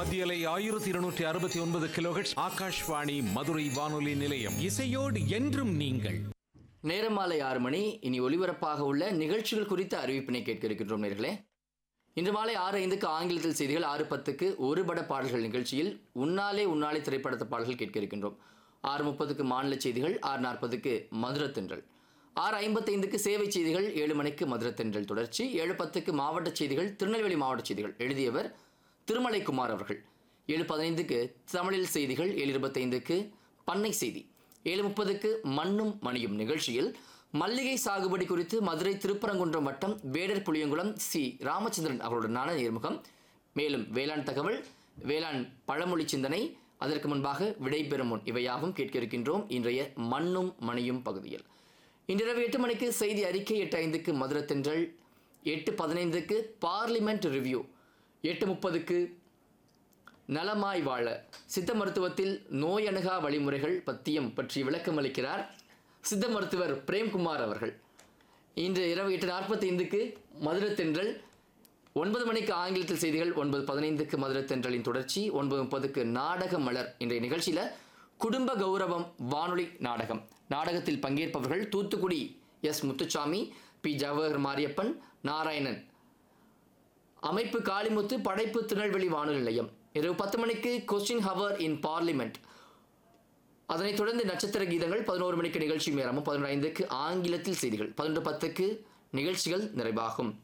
மத்தியலை ஆயிரத்தி இருநூற்றி அறுபத்தி ஒன்பது கிலோஹெட்ஸ் ஆகாஷ்வாணி மதுரை வானொலி நிலையம் இசையோடு என்றும் நீங்கள் நேரம் மாலை ஆறு மணி இனி ஒலிபரப்பாக உள்ள நிகழ்ச்சிகள் குறித்த அறிவிப்பினை கேட்க இருக்கின்றோம் நேர்களே இன்று மாலை ஆறு ஐந்துக்கு ஆங்கிலத்தில் செய்திகள் ஆறு பத்துக்கு ஒரு பட பாடல்கள் நிகழ்ச்சியில் உன்னாலே உன்னாலே திரைப்படத்த பாடல்கள் கேட்க இருக்கின்றோம் ஆறு முப்பதுக்கு மாநில செய்திகள் ஆறு நாற்பதுக்கு மதுரத்தென்றல் ஆறு ஐம்பத்தைந்துக்கு சேவை செய்திகள் ஏழு மணிக்கு மதுரத்தென்றல் தொடர்ச்சி ஏழு பத்துக்கு மாவட்ட செய்திகள் திருநெல்வேலி மாவட்ட செய்திகள் எழுதியவர் திருமலைக்குமார் அவர்கள் ஏழு பதினைந்துக்கு தமிழில் செய்திகள் ஏழு இருபத்தைந்துக்கு பண்ணை செய்தி ஏழு முப்பதுக்கு மண்ணும் மணியும் நிகழ்ச்சியில் மல்லிகை சாகுபடி குறித்து மதுரை திருப்பரங்குன்றம் வட்டம் வேடர் புளியங்குளம் சி ராமச்சந்திரன் அவர்களுடனான நேர்முகம் மேலும் வேளாண் தகவல் வேளாண் பழமொழி சிந்தனை அதற்கு முன்பாக விடைபெறும் முன் இவையாவும் கேட்க இருக்கின்றோம் இன்றைய மண்ணும் மணியும் பகுதியில் இன்றிரவு எட்டு மணிக்கு செய்தி அறிக்கை எட்டு ஐந்துக்கு மதுரத்தென்றல் எட்டு பதினைந்துக்கு பார்லிமெண்ட் ரிவ்யூ எட்டு முப்பதுக்கு நலமாய் வாழ சித்த மருத்துவத்தில் நோய் அணுகா வழிமுறைகள் பத்தியம் பற்றி விளக்கம் அளிக்கிறார் சித்த மருத்துவர் பிரேம்குமார் அவர்கள் இன்று இரவு எட்டு நாற்பத்தைந்துக்கு மதுரத்தென்றல் ஒன்பது மணிக்கு ஆங்கிலத்தில் செய்திகள் ஒன்பது பதினைந்துக்கு மதுரத்தென்றலின் தொடர்ச்சி ஒன்பது முப்பதுக்கு நாடக மலர் இன்றைய நிகழ்ச்சியில் குடும்ப கௌரவம் வானொலி நாடகம் நாடகத்தில் பங்கேற்பவர்கள் தூத்துக்குடி எஸ் முத்துச்சாமி பி ஜவஹர் மாரியப்பன் நாராயணன் அமைப்பு காளிமுத்து படைப்பு திருநெல்வேலி வானொலி நிலையம் இரவு பத்து மணிக்கு கொஸ்டின் ஹவர் இன் பார்லிமெண்ட் அதனைத் தொடர்ந்து நட்சத்திர கீதங்கள் பதினோரு மணிக்கு நிகழ்ச்சி நேரமும் பதினொன்று ஐந்துக்கு ஆங்கிலத்தில் செய்திகள் பதினொன்று பத்துக்கு நிகழ்ச்சிகள் நிறைவாகும்